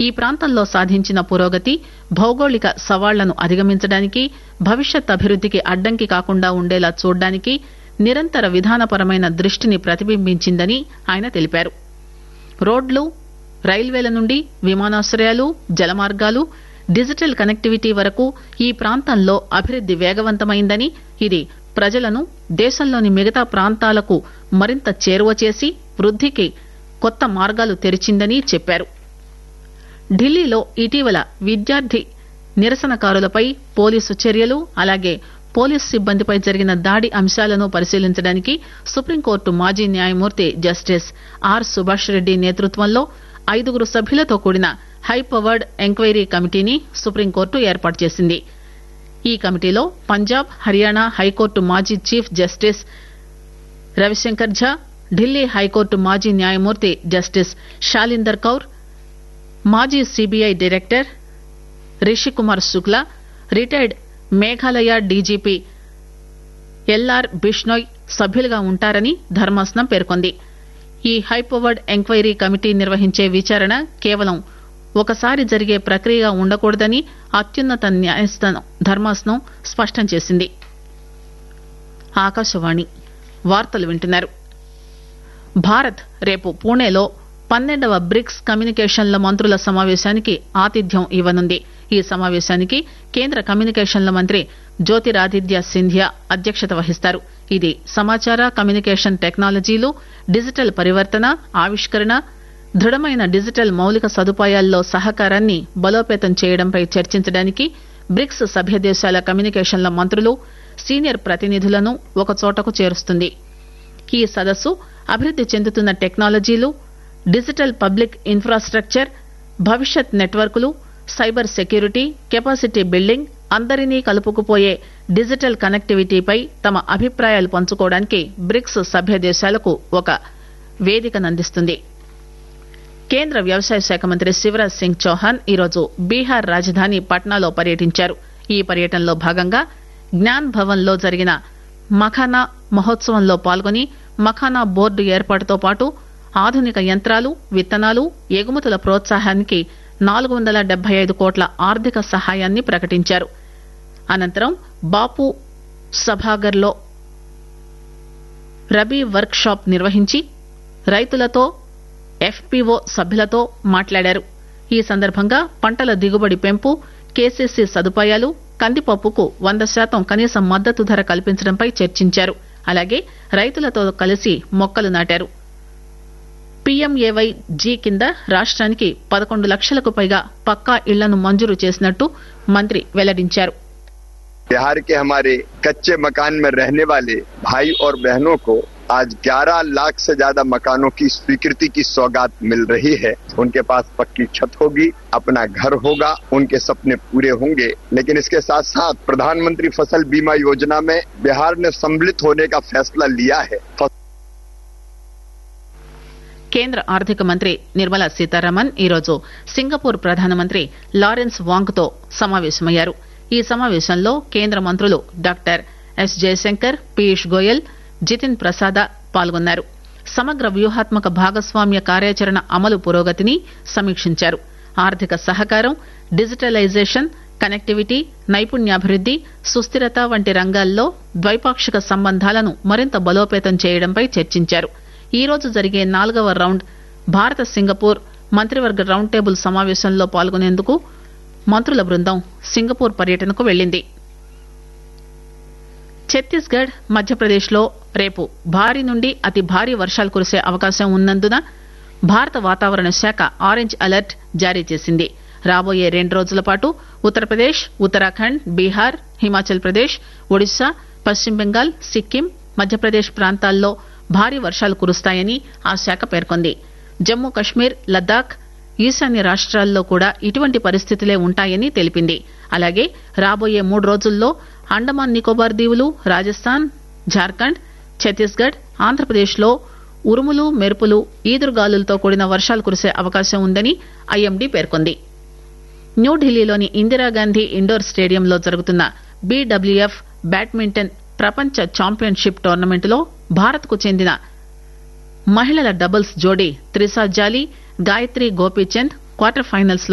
ఈ ప్రాంతంలో సాధించిన పురోగతి భౌగోళిక సవాళ్లను అధిగమించడానికి భవిష్యత్ అభివృద్దికి అడ్డంకి కాకుండా ఉండేలా చూడడానికి నిరంతర విధానపరమైన దృష్టిని ప్రతిబింబించిందని ఆయన తెలిపారు రోడ్లు రైల్వేల నుండి విమానాశ్రయాలు జలమార్గాలు డిజిటల్ కనెక్టివిటీ వరకు ఈ ప్రాంతంలో అభివృద్ది వేగవంతమైందని ఇది ప్రజలను దేశంలోని మిగతా ప్రాంతాలకు మరింత చేరువ చేసి వృద్దికి కొత్త మార్గాలు తెరిచిందని చెప్పారు ఢిల్లీలో ఇటీవల విద్యార్థి నిరసనకారులపై పోలీసు చర్యలు అలాగే పోలీసు సిబ్బందిపై జరిగిన దాడి అంశాలను పరిశీలించడానికి సుప్రీంకోర్టు మాజీ న్యాయమూర్తి జస్టిస్ ఆర్ సుభాష్ రెడ్డి నేతృత్వంలో ఐదుగురు సభ్యులతో కూడిన హైపవర్డ్ ఎంక్వైరీ కమిటీని సుప్రీంకోర్టు ఏర్పాటు చేసింది ఈ కమిటీలో పంజాబ్ హర్యానా హైకోర్టు మాజీ chief justice Ravi Shankar Jha Delhi high court మాజీ న్యాయమూర్తి జస్టిస్ షాలిందర్ కౌర్ మాజీ CBI director Rishi Kumar Shukla retired Meghalaya DGP LR Bishnoi సభ్యులుగా ఉంటారని ధర్మాసనం పేర్కొంది ఈ హైపవర్డ్ ఎంక్వైరీ కమిటీ నిర్వహించే విచారణ కేవలం ఒకసారి జరిగే ప్రక్రియగా ఉండకూడదని అత్యున్నత న్యాయస్థానం ధర్మాసనం స్పష్టం చేసింది ఆకాశవాణి వార్తలు వింటున్నారు భారత్ రేపు పూణేలో పన్నెండవ బ్రిక్స్ కమ్యూనికేషన్ల మంత్రుల సమావేశానికి ఆతిథ్యం ఇవ్వనుంది ఈ సమావేశానికి కేంద్ర కమ్యూనికేషన్ల మంత్రి జ్యోతిరాదిత్య సింధియా అధ్యక్షత వహిస్తారు ఇది సమాచార కమ్యూనికేషన్ టెక్నాలజీలు డిజిటల్ పరివర్తన ఆవిష్కరణ దృఢమైన డిజిటల్ మౌలిక సదుపాయాల్లో సహకారాన్ని బలోపేతం చేయడంపై చర్చించడానికి బ్రిక్స్ సభ్య దేశాల కమ్యూనికేషన్ల మంత్రులు సీనియర్ ప్రతినిధులను ఒకచోటకు చేరుస్తుంది ఈ సదస్సు అభివృద్ది చెందుతున్న టెక్నాలజీలు డిజిటల్ పబ్లిక్ ఇన్ఫ్రాస్ట్రక్చర్ భవిష్యత్ నెట్వర్కులు సైబర్ సెక్యూరిటీ కెపాసిటీ బిల్డింగ్ అందరినీ కలుపుకుపోయే డిజిటల్ కనెక్టివిటీపై తమ అభిప్రాయాలు పంచుకోవడానికి బ్రిక్స్ సభ్య దేశాలకు ఒక వేదికనందిస్తుంది కేంద్ర వ్యవసాయ శాఖ మంత్రి శివరాజ్ సింగ్ చౌహాన్ ఈరోజు బీహార్ రాజధాని పట్నాలో పర్యటించారు ఈ పర్యటనలో భాగంగా జ్ఞాన్ భవన్ లో జరిగిన మఖానా మహోత్సవంలో పాల్గొని మఖానా బోర్డు ఏర్పాటుతో పాటు ఆధునిక యంత్రాలు విత్తనాలు ఎగుమతుల ప్రోత్సాహానికి నాలుగు వందల డెబ్బై ఐదు కోట్ల ఆర్థిక సహాయాన్ని ప్రకటించారు అనంతరం బాపు సభాగర్ లో రబీ వర్క్ షాప్ నిర్వహించి రైతులతో ఎఫ్పీఓ సభ్యులతో మాట్లాడారు ఈ సందర్భంగా పంటల దిగుబడి పెంపు కేసీసీ సదుపాయాలు కందిపప్పుకు వంద శాతం కనీస మద్దతు ధర కల్పించడంపై చర్చించారు అలాగే రైతులతో కలిసి మొక్కలు నాటారు పీఎంఏవై జీ కింద రాష్ట్రానికి పదకొండు లక్షలకు పైగా పక్కా ఇళ్లను మంజూరు చేసినట్టు మంత్రి వెల్లడించారు बिहार के हमारे कच्चे मकान में रहने वाले भाई और बहनों को आज 11 लाख से ज्यादा मकानों की स्वीकृति की सौगात मिल रही है उनके पास पक्की छत होगी अपना घर होगा उनके सपने पूरे होंगे लेकिन इसके साथ साथ प्रधानमंत्री फसल बीमा योजना में बिहार ने सम्मिलित होने का फैसला लिया है కేంద్ర ఆర్థిక మంత్రి నిర్మలా సీతారామన్ ఈరోజు సింగపూర్ ప్రధానమంత్రి లారెన్స్ వాంగ్ తో సమావేశమయ్యారు ఈ సమావేశంలో కేంద్ర మంత్రులు డాక్టర్ ఎస్ జయశంకర్ పీయూష్ గోయల్ జితిన్ ప్రసాద పాల్గొన్నారు సమగ్ర వ్యూహాత్మక భాగస్వామ్య కార్యాచరణ అమలు పురోగతిని సమీక్షించారు ఆర్థిక సహకారం డిజిటలైజేషన్ కనెక్టివిటీ నైపుణ్యాభివృద్ది సుస్థిరత వంటి రంగాల్లో ద్వైపాక్షిక సంబంధాలను మరింత బలోపేతం చేయడంపై చర్చించారు ఈ రోజు జరిగే నాలుగవ రౌండ్ భారత సింగపూర్ మంత్రివర్గ రౌండ్ టేబుల్ సమావేశంలో పాల్గొనేందుకు మంత్రుల బృందం సింగపూర్ పర్యటనకు వెళ్లింది ఛత్తీస్గఢ్ మధ్యప్రదేశ్ లో రేపు భారీ నుండి అతి భారీ వర్షాలు కురిసే అవకాశం ఉన్నందున భారత వాతావరణ శాఖ ఆరెంజ్ అలర్ట్ జారీ చేసింది రాబోయే రెండు రోజుల పాటు ఉత్తరప్రదేశ్ ఉత్తరాఖండ్ బీహార్ హిమాచల్ ప్రదేశ్ ఒడిశా పశ్చిమ బెంగాల్ సిక్కిం మధ్యప్రదేశ్ ప్రాంతాల్లో భారీ వర్షాలు కురుస్తాయని ఆ శాఖ పేర్కొంది జమ్మూ కశ్మీర్ లద్దాఖ్ ఈశాన్య రాష్ట్రాల్లో కూడా ఇటువంటి పరిస్థితులే ఉంటాయని తెలిపింది అలాగే రాబోయే మూడు రోజుల్లో అండమాన్ నికోబార్ దీవులు రాజస్థాన్ జార్ఖండ్ ఛత్తీస్గఢ్ ఆంధ్రప్రదేశ్లో ఉరుములు మెరుపులు ఈదురుగాలులతో కూడిన వర్షాలు కురిసే అవకాశం ఉందని ఐఎండీ పేర్కొంది న్యూఢిల్లీలోని ఇందిరాగాంధీ ఇండోర్ స్టేడియంలో జరుగుతున్న బీడబ్ల్యూఎఫ్ బ్యాడ్మింటన్ ప్రపంచ ఛాంపియన్షిప్ టోర్నమెంట్లో భారత్కు చెందిన మహిళల డబుల్స్ జోడీ త్రిసా జాలీ గాయత్రి గోపీచంద్ క్వార్టర్ ఫైనల్స్ లో